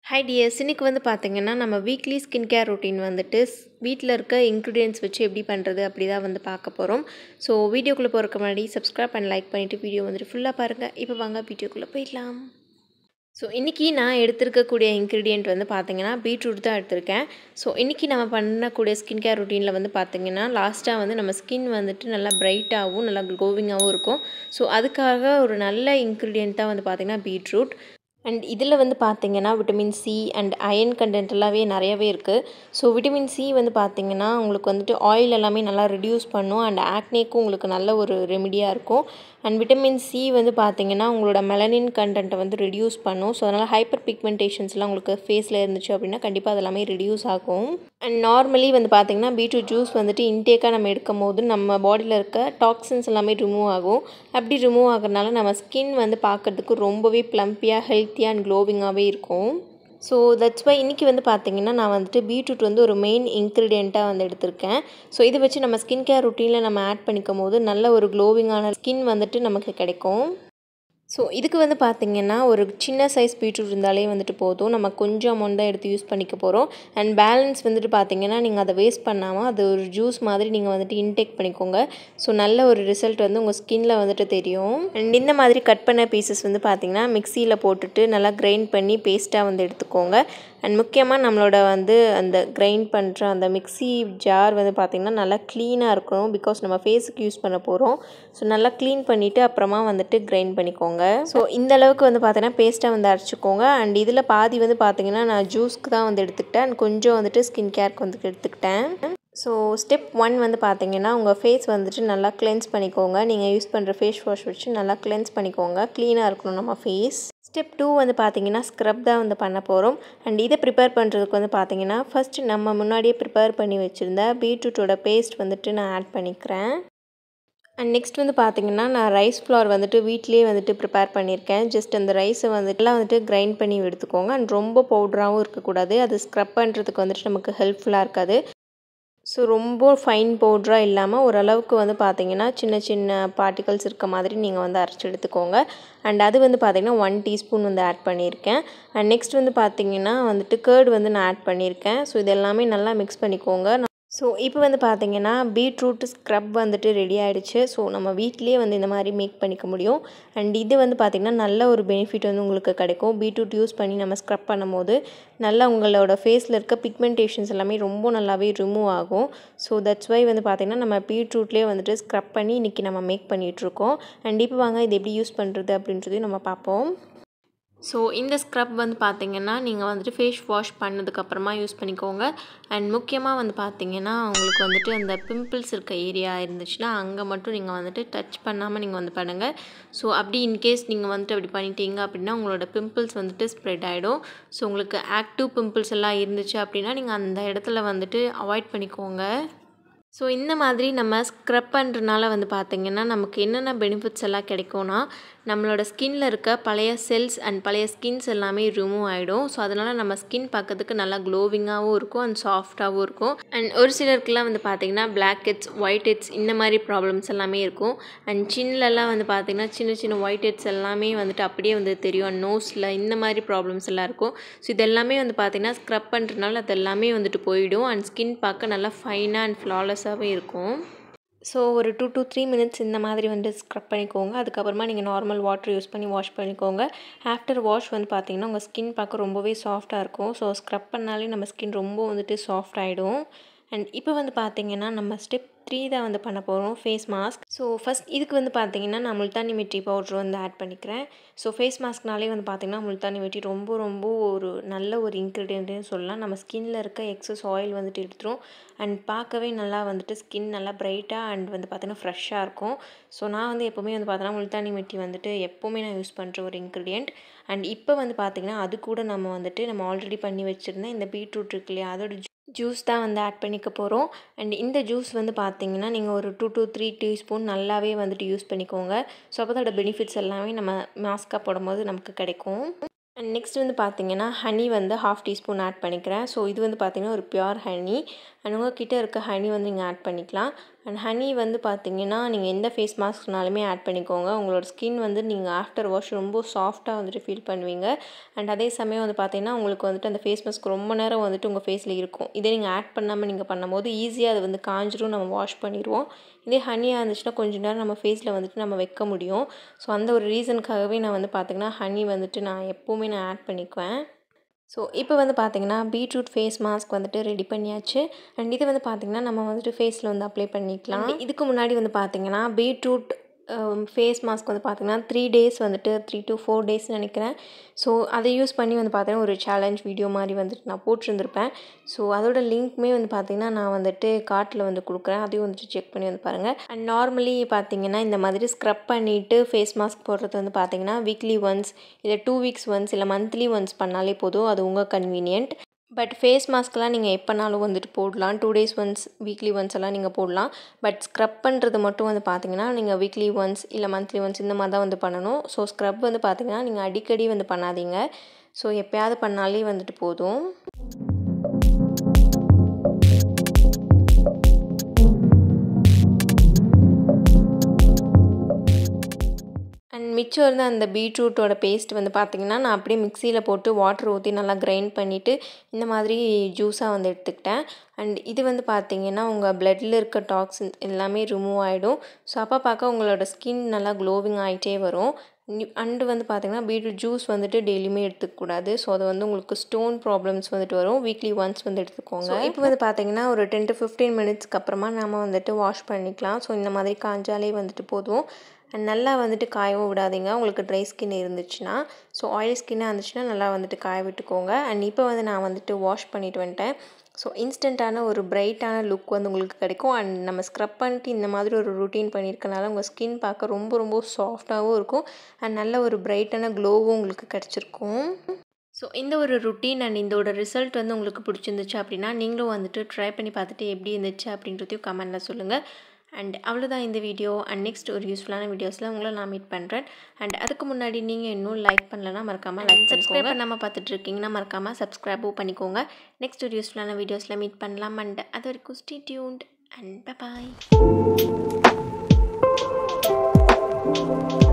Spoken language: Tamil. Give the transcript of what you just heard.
ஹாய் டியர்ஸ் இன்னைக்கு வந்து பார்த்தீங்கன்னா நம்ம வீக்லி ஸ்கின் கேர் ரொட்டீன் வந்துட்டு வீட்டில் இருக்க இன்க்ரீடியன்ஸ் வச்சு எப்படி பண்ணுறது அப்படி தான் வந்து பார்க்க போகிறோம் ஸோ வீடியோக்குள்ளே போகிறதுக்கு முன்னாடி சப்ஸ்கிரைப் அண்ட் லைக் பண்ணிவிட்டு வீடியோ வந்துட்டு ஃபுல்லாக பாருங்கள் இப்போ வாங்க வீடியோக்குள்ளே போயிடலாம் ஸோ இன்றைக்கி நான் எடுத்திருக்கக்கூடிய இன்க்ரீடியண்ட் வந்து பார்த்தீங்கன்னா பீட்ரூட் தான் எடுத்திருக்கேன் ஸோ இன்றைக்கி நம்ம பண்ணக்கூடிய ஸ்கின் கேர் ரொட்டீனில் வந்து பார்த்திங்கன்னா லாஸ்ட்டாக வந்து நம்ம ஸ்கின் வந்துட்டு நல்லா பிரைட்டாகவும் நல்லா க்ளோவிங்காகவும் இருக்கும் ஸோ அதுக்காக ஒரு நல்ல இன்க்ரீடியண்ட் தான் வந்து பார்த்திங்கன்னா பீட்ரூட் அண்ட் இதில் வந்து பார்த்திங்கன்னா vitamin C and iron content எல்லாமே நிறையவே இருக்குது ஸோ விட்டமின் சி வந்து பார்த்திங்கன்னா உங்களுக்கு வந்துட்டு ஆயில் எல்லாமே நல்லா ரிடியூஸ் பண்ணும் அண்ட் ஆக்னேக்கும் உங்களுக்கு நல்ல ஒரு ரெமிடியாக இருக்கும் அண்ட் விட்டமின் சி வந்து பார்த்திங்கன்னா உங்களோட மெலனின் கண்டென்ட்டை வந்து ரிடியூஸ் பண்ணும் ஸோ அதனால் ஹைப்பர் பிக்மெண்டேஷன்ஸ்லாம் உங்களுக்கு ஃபேஸில் இருந்துச்சு அப்படின்னா கண்டிப்பாக அதெல்லாமே ரிடியூஸ் ஆகும் அண்ட் நார்மலி வந்து பார்த்திங்கன்னா பீட்ரூட் ஜூஸ் வந்துட்டு இன்டேக்காக நம்ம எடுக்கும் போது நம்ம பாடியில் இருக்க டாக்ஸின்ஸ் எல்லாமே ரிமூவ் ஆகும் அப்படி ரிமூவ் ஆகிறதுனால நம்ம ஸ்கின் வந்து பார்க்குறதுக்கு ரொம்பவே ப்ளம்பியாக ஹெல்த்தியாக அண்ட் க்ளோவிங்காகவே இருக்கும் ஸோ தட்ஸ் வை இன்றைக்கி வந்து பார்த்திங்கன்னா நான் வந்துட்டு பீட்ரூட் வந்து ஒரு மெயின் இன்க்ரீடியண்ட்டாக வந்து எடுத்திருக்கேன் ஸோ இதை வச்சு நம்ம ஸ்கின் கேர் ருட்டீனில் நம்ம ஆட் பண்ணிக்கும் போது நல்ல ஒரு க்ளோவிங்கான ஸ்கின் வந்துட்டு நமக்கு கிடைக்கும் ஸோ இதுக்கு வந்து பார்த்திங்கன்னா ஒரு சின்ன சைஸ் பீட்ரூட் இருந்தாலே வந்துட்டு போதும் நம்ம கொஞ்சம் அமௌண்ட் தான் எடுத்து யூஸ் பண்ணிக்க போகிறோம் அண்ட் பேலன்ஸ் வந்துட்டு பார்த்திங்கன்னா நீங்கள் அதை வேஸ்ட் பண்ணாமல் அது ஒரு ஜூஸ் மாதிரி நீங்கள் வந்துட்டு இன்டேக் பண்ணிக்கோங்க ஸோ நல்ல ஒரு ரிசல்ட் வந்து உங்கள் ஸ்கின்னில் வந்துட்டு தெரியும் அண்ட் இந்த மாதிரி கட் பண்ண பீசஸ் வந்து பார்த்திங்கன்னா மிக்சியில் போட்டுட்டு நல்லா கிரைண்ட் பண்ணி பேஸ்ட்டாக வந்து எடுத்துக்கோங்க அண்ட் முக்கியமாக நம்மளோட வந்து அந்த கிரைண்ட் பண்ணுற அந்த மிக்சி ஜார் வந்து பார்த்திங்கன்னா நல்லா க்ளீனாக இருக்கணும் பிகாஸ் நம்ம ஃபேஸுக்கு யூஸ் பண்ண போகிறோம் ஸோ நல்லா க்ளீன் பண்ணிவிட்டு அப்புறமா வந்துட்டு கிரைண்ட் பண்ணிக்கோங்க ஸோ இந்த அளவுக்கு வந்து பார்த்தீங்கன்னா பேஸ்ட்டாக வந்து அரைச்சிக்கோங்க அண்ட் இதில் பாதி வந்து பார்த்திங்கன்னா நான் ஜூஸ்க்கு தான் வந்து எடுத்துக்கிட்டேன் அண்ட் கொஞ்சம் வந்துட்டு ஸ்கின் கேருக்கு வந்து எடுத்துக்கிட்டேன் ஸோ ஸ்டெப் ஒன் வந்து பார்த்தீங்கன்னா உங்கள் ஃபேஸ் வந்துட்டு நல்லா கிளென்ஸ் பண்ணிக்கோங்க நீங்கள் யூஸ் பண்ணுற ஃபேஸ் வாஷ் வச்சு நல்லா கிளென்ஸ் பண்ணிக்கோங்க க்ளீனாக இருக்கணும் நம்ம ஃபேஸ் ஸ்டெப் டூ வந்து பார்த்தீங்கன்னா ஸ்க்ரப் தான் வந்து பண்ண போகிறோம் அண்ட் இதை ப்ரிப்பேர் பண்ணுறதுக்கு வந்து பார்த்தீங்கன்னா ஃபஸ்ட்டு நம்ம முன்னாடியே ப்ரிப்பேர் பண்ணி வச்சுருந்த பீட்ரூட்டோட பேஸ்ட் வந்துட்டு நான் ஆட் பண்ணிக்கிறேன் அண்ட் நெக்ஸ்ட் வந்து பார்த்திங்கன்னா நான் ரைஸ் ஃப்ளார் வந்துட்டு வீட்லேயே வந்துட்டு ப்ரிப்பேர் பண்ணியிருக்கேன் ஜஸ்ட் அந்த ரைஸை வந்துட்டுலாம் வந்துட்டு கிரைண்ட் பண்ணி எடுத்துக்கோங்க அண்ட் ரொம்ப பவுட்ராகவும் இருக்கக்கூடாது அது ஸ்க்ரப் பண்ணுறதுக்கு வந்துட்டு நமக்கு ஹெல்ப்ஃபுல்லாக இருக்காது ஸோ ரொம்ப ஃபைன் பவுட்ராக இல்லாமல் ஓரளவுக்கு வந்து பார்த்திங்கன்னா சின்ன சின்ன பார்ட்டிகல்ஸ் இருக்க மாதிரி நீங்கள் வந்து அரைச்சி எடுத்துக்கோங்க அண்ட் அது வந்து பார்த்திங்கன்னா ஒன் டீஸ்பூன் வந்து ஆட் பண்ணியிருக்கேன் அண்ட் நெக்ஸ்ட் வந்து பார்த்திங்கன்னா வந்துட்டு கேர்டு வந்து நான் ஆட் பண்ணியிருக்கேன் ஸோ இது எல்லாமே நல்லா மிக்ஸ் பண்ணிக்கோங்க ஸோ இப்போ வந்து பார்த்திங்கன்னா பீட்ரூட் ஸ்க்ரப் வந்துட்டு ரெடி ஆகிடுச்சு ஸோ நம்ம வீட்லேயே வந்து இந்த மாதிரி மேக் பண்ணிக்க முடியும் அண்ட் இது வந்து பார்த்திங்கன்னா நல்ல ஒரு பெனிஃபிட் வந்து உங்களுக்கு கிடைக்கும் பீட்ரூட் யூஸ் பண்ணி நம்ம ஸ்க்ரப் பண்ணும்போது நல்லா உங்களோட ஃபேஸில் இருக்க பிக்மெண்டேஷன்ஸ் எல்லாமே ரொம்ப நல்லாவே ரிமூவ் ஆகும் ஸோ தட்ஸ் வை வந்து பார்த்திங்கன்னா நம்ம பீட்ரூட்லேயே வந்துட்டு ஸ்க்ரப் பண்ணி இன்றைக்கி நம்ம மேக் பண்ணிகிட்ருக்கோம் அண்ட் இப்போ வாங்க இது எப்படி யூஸ் பண்ணுறது அப்படின்றதையும் நம்ம பார்ப்போம் ஸோ இந்த ஸ்க்ரப் வந்து பார்த்திங்கன்னா நீங்கள் வந்துட்டு ஃபேஸ் வாஷ் பண்ணதுக்கப்புறமா யூஸ் பண்ணிக்கோங்க அண்ட் முக்கியமாக வந்து பார்த்திங்கன்னா உங்களுக்கு வந்துட்டு அந்த பிம்பிள்ஸ் இருக்க ஏரியா இருந்துச்சுன்னா அங்கே மட்டும் நீங்கள் வந்துட்டு டச் பண்ணாமல் நீங்கள் வந்து பண்ணுங்கள் ஸோ அப்படி இன்கேஸ் நீங்கள் வந்துட்டு அப்படி பண்ணிட்டீங்க அப்படின்னா உங்களோட பிம்பிள்ஸ் வந்துட்டு ஸ்ப்ரெட் ஆகிடும் ஸோ உங்களுக்கு ஆக்டிவ் பிம்பிள்ஸ் எல்லாம் இருந்துச்சு அப்படின்னா நீங்கள் அந்த இடத்துல வந்துட்டு அவாய்ட் பண்ணிக்கோங்க ஸோ இந்த மாதிரி நம்ம ஸ்க்ரப் பண்ணுறதுனால வந்து பார்த்திங்கன்னா நமக்கு என்னென்ன பெனிஃபிட்ஸ் எல்லாம் கிடைக்கும்னா நம்மளோட ஸ்கின்னில் இருக்க பழைய செல்ஸ் அண்ட் பழைய ஸ்கின்ஸ் எல்லாமே ரிமூவ் ஆகிடும் ஸோ அதனால் நம்ம ஸ்கின் பார்க்கறதுக்கு நல்லா க்ளோவிங்காகவும் இருக்கும் அண்ட் சாஃப்டாகவும் இருக்கும் அண்ட் ஒரு சிலருக்குலாம் வந்து பார்த்திங்கன்னா பிளாக் ஹெட்ஸ் ஒயிட் ஹெட்ஸ் இந்த மாதிரி ப்ராப்ளம்ஸ் எல்லாமே இருக்கும் அண்ட் சின்லலாம் வந்து பார்த்திங்கன்னா சின்ன சின்ன ஒயிட் ஹெட்ஸ் எல்லாமே வந்துட்டு அப்படியே வந்து தெரியும் அண்ட் நோஸில் இந்த மாதிரி ப்ராப்ளம்ஸ் எல்லாம் இருக்கும் ஸோ இதெல்லாமே வந்து பார்த்திங்கன்னா ஸ்க்ரப் பண்ணுறதுனால அது எல்லாமே வந்துட்டு போயிடும் அண்ட் ஸ்கின் பார்க்க நல்லா ஃபைனாக அண்ட் ஃப்ளாலெஸ்ஸாகவே இருக்கும் ஸோ ஒரு டூ டு த்ரீ மினிட்ஸ் இந்த மாதிரி வந்து ஸ்க்ரப் பண்ணிக்கோங்க அதுக்கப்புறமா நீங்கள் நார்மல் வாட்டர் யூஸ் பண்ணி வாஷ் பண்ணிக்கோங்க ஆஃப்டர் வாஷ் வந்து பார்த்திங்கன்னா உங்கள் ஸ்கின் பார்க்க ரொம்பவே சாஃப்டாக இருக்கும் ஸோ ஸ்க்ரப் பண்ணாலே நம்ம ஸ்கின் ரொம்ப வந்துட்டு சாஃப்ட் ஆகிடும் அண்ட் இப்போ வந்து பார்த்திங்கன்னா நம்ம ஸ்டெப் த்ரீ தான் வந்து பண்ண போகிறோம் ஃபேஸ் மாஸ்க் ஸோ ஃபஸ்ட் இதுக்கு வந்து பார்த்திங்கன்னா நான் முல்தானி மெட்டி பவுட்ரு வந்து ஆட் பண்ணிக்கிறேன் ஸோ ஃபேஸ் மாஸ்க்னாலே வந்து பார்த்திங்கன்னா முல்தானி மெட்டி ரொம்ப ரொம்ப ஒரு நல்ல ஒரு இன்க்ரீடியன்ட்னு சொல்லலாம் நம்ம ஸ்கின்னில் இருக்க எக்ஸஸ் ஆயில் வந்துட்டு எடுத்துரும் அண்ட் பார்க்கவே நல்லா வந்துட்டு ஸ்கின் நல்லா ப்ரைட்டாக அண்ட் வந்து பார்த்திங்கன்னா ஃப்ரெஷ்ஷாக இருக்கும் ஸோ நான் வந்து எப்போவுமே வந்து பார்த்தோன்னா முல்தானி மெட்டி வந்துட்டு எப்போவுமே நான் யூஸ் பண்ணுற ஒரு இன்க்ரீடியண்ட் அண்ட் இப்போ வந்து பார்த்திங்கன்னா அது கூட நம்ம வந்துட்டு நம்ம ஆல்ரெடி பண்ணி வச்சுருந்தேன் இந்த பீட்ரூட் இருக்கு இல்லையா அதோட ஜூஸ் தான் வந்து ஆட் பண்ணிக்க போகிறோம் அண்ட் இந்த ஜூஸ் வந்து பார்த்தீங்கன்னா நீங்கள் ஒரு டூ டு த்ரீ டீஸ்பூன் நல்லாவே வந்துட்டு யூஸ் பண்ணிக்கோங்க ஸோ அப்போ அதோட பெனிஃபிட்ஸ் எல்லாமே நம்ம மாஸ்காக போடும்போது நமக்கு கிடைக்கும் அண்ட் நெக்ஸ்ட் வந்து பார்த்திங்கன்னா ஹனி வந்து ஹாஃப் டீஸ்பூன் ஆட் பண்ணிக்கிறேன் ஸோ இது வந்து பார்த்திங்கன்னா ஒரு பியூர் ஹனி அண்ட் உங்கள் கிட்டே இருக்க ஹனி வந்து நீங்கள் ஆட் பண்ணிக்கலாம் அண்ட் ஹனி வந்து பார்த்திங்கன்னா நீங்கள் எந்த ஃபேஸ் மாஸ்க்னாலுமே ஆட் பண்ணிக்கோங்க உங்களோட ஸ்கின் வந்து நீங்கள் ஆஃப்டர் வாஷ் ரொம்ப சாஃப்டாக வந்துட்டு ஃபீல் பண்ணுவீங்க அண்ட் அதே சமயம் வந்து பார்த்திங்கன்னா உங்களுக்கு வந்துட்டு அந்த ஃபேஸ் மாஸ்க் ரொம்ப நேரம் வந்துட்டு உங்கள் ஃபேஸில் இருக்கும் இதே நீங்கள் ஆட் பண்ணாமல் நீங்கள் பண்ணும்போது ஈஸியாக அது வந்து காஞ்சிரும் நம்ம வாஷ் பண்ணிடுவோம் இதே ஹனியாக இருந்துச்சுன்னா கொஞ்ச நேரம் நம்ம ஃபேஸில் வந்துட்டு நம்ம வைக்க முடியும் ஸோ அந்த ஒரு ரீசனுக்காகவே நான் வந்து பார்த்திங்கன்னா ஹனி வந்துட்டு நான் எப்போவுமே நான் ஆட் பண்ணிக்குவேன் ஸோ இப்போ வந்து பார்த்திங்கன்னா பீட்ரூட் ஃபேஸ் மாஸ்க் வந்துட்டு ரெடி பண்ணியாச்சு அண்ட் இது வந்து பார்த்திங்கன்னா நம்ம வந்துட்டு ஃபேஸில் வந்து அப்ளை பண்ணிக்கலாம் இதுக்கு முன்னாடி வந்து பார்த்திங்கன்னா பீட்ரூட் ஃபேஸ் மாஸ்க் வந்து பார்த்திங்கன்னா த்ரீ டேஸ் வந்துட்டு த்ரீ டு ஃபோர் டேஸ் நினைக்கிறேன் ஸோ அதை யூஸ் பண்ணி வந்து பார்த்தீங்கன்னா ஒரு சேலஞ்ச் வீடியோ மாதிரி வந்துட்டு நான் போட்டிருந்துருப்பேன் ஸோ அதோட லிங்க்குமே வந்து பார்த்திங்கன்னா நான் வந்துட்டு கார்ட்டில் வந்து கொடுக்குறேன் அதையும் வந்துட்டு செக் பண்ணி வந்து பாருங்கள் அண்ட் நார்மலி பார்த்திங்கன்னா இந்த மாதிரி ஸ்க்ரப் பண்ணிவிட்டு ஃபேஸ் மாஸ்க் போடுறது வந்து பார்த்திங்கன்னா வீக்லி ஒன்ஸ் இல்லை டூ வீக்ஸ் ஒன்ஸ் இல்லை மந்த்லி ஒன்ஸ் பண்ணாலே போதும் அது உங்கள் கன்வீனியன்ட் பட் ஃபேஸ் மாஸ்க்லாம் நீங்கள் எப்போனாலும் வந்துட்டு போடலாம் two days once weekly once எல்லாம் நீங்கள் போடலாம் பட் ஸ்க்ரப் பண்ணுறது மட்டும் வந்து பார்த்தீங்கன்னா நீங்கள் வீக்லி ஒன்ஸ் இல்லை மந்த்லி ஒன்ஸ் இந்த மாதிரி தான் வந்து பண்ணணும் ஸோ ஸ்க்ரப் வந்து பார்த்தீங்கன்னா நீங்கள் அடிக்கடி வந்து பண்ணாதீங்க ஸோ எப்போயாவது பண்ணாலே வந்துட்டு போதும் அண்ட் மிச்சம் இருந்த அந்த பீட்ரூட்டோட பேஸ்ட் வந்து பார்த்திங்கன்னா நான் அப்படியே மிக்சியில் போட்டு வாட்டர் ஊற்றி நல்லா கிரைண்ட் பண்ணிவிட்டு இந்த மாதிரி ஜூஸாக வந்து எடுத்துக்கிட்டேன் அண்ட் இது வந்து பார்த்திங்கன்னா உங்கள் பிளட்டில் இருக்க டாக்ஸின் எல்லாமே ரிமூவ் ஆகிடும் ஸோ அப்போ பார்க்க உங்களோட ஸ்கின் நல்லா க்ளோவிங் ஆகிட்டே வரும் அண்டு வந்து பார்த்திங்கன்னா பீட்ரூட் ஜூஸ் வந்துட்டு டெய்லியுமே எடுத்துக்கக்கூடாது ஸோ அது வந்து உங்களுக்கு ஸ்டோன் ப்ராப்ளம்ஸ் வந்துட்டு வரும் வீக்லி ஒன்ஸ் வந்து எடுத்துக்கோங்க இப்போ வந்து பார்த்திங்கன்னா ஒரு டென் டு ஃபிஃப்டீன் மினிட்ஸ்க்கு அப்புறமா நம்ம வந்துட்டு வாஷ் பண்ணிக்கலாம் ஸோ இந்த மாதிரி காஞ்சாலே வந்துட்டு போதும் அண்ட் நல்லா வந்துட்டு காயவும் விடாதீங்க உங்களுக்கு ட்ரை ஸ்கின் இருந்துச்சுன்னா ஸோ ஆயில் ஸ்கின்னாக இருந்துச்சுன்னா நல்லா வந்துட்டு காய விட்டுக்கோங்க அண்ட் இப்போ வந்து நான் வந்துட்டு வாஷ் பண்ணிட்டு வந்துட்டேன் ஸோ இன்ஸ்டண்ட்டான ஒரு பிரைட்டான லுக் வந்து உங்களுக்கு கிடைக்கும் அண்ட் நம்ம ஸ்க்ரப் பண்ணிட்டு இந்த மாதிரி ஒரு ருட்டீன் பண்ணியிருக்கனால உங்கள் ஸ்கின் பார்க்க ரொம்ப ரொம்ப சாஃப்டாகவும் இருக்கும் அண்ட் நல்ல ஒரு பிரைட்டான க்ளோவும் உங்களுக்கு கிடச்சிருக்கும் ஸோ இந்த ஒரு ருட்டீன் அண்ட் இதோட ரிசல்ட் வந்து உங்களுக்கு பிடிச்சிருந்துச்சு அப்படின்னா நீங்களும் வந்துட்டு ட்ரை பண்ணி பார்த்துட்டு எப்படி இருந்துச்சு அப்படின்றதையும் கமெண்டில் சொல்லுங்கள் அண்ட் அவ்வளோதான் இந்த வீடியோ அண்ட் நெக்ஸ்ட் ஒரு யூஸ்ஃபுல்லான வீடியோஸில் உங்களை நான் மீட் பண்ணுறேன் அண்ட் அதுக்கு முன்னாடி நீங்கள் இன்னும் லைக் பண்ணலன்னா மறக்காமல் லைக் சப்ஸ்கிரைப் பண்ணாமல் பார்த்துட்டு இருக்கீங்கன்னா மறக்காமல் சப்ஸ்கிரைபும் பண்ணிக்கோங்க நெக்ஸ்ட் ஒரு யூஸ்ஃபுல்லான வீடியோஸில் மீட் பண்ணலாம் அண்ட் அது வரைக்கும் ஸ்டே டியூன்ட் அண்ட் பாய்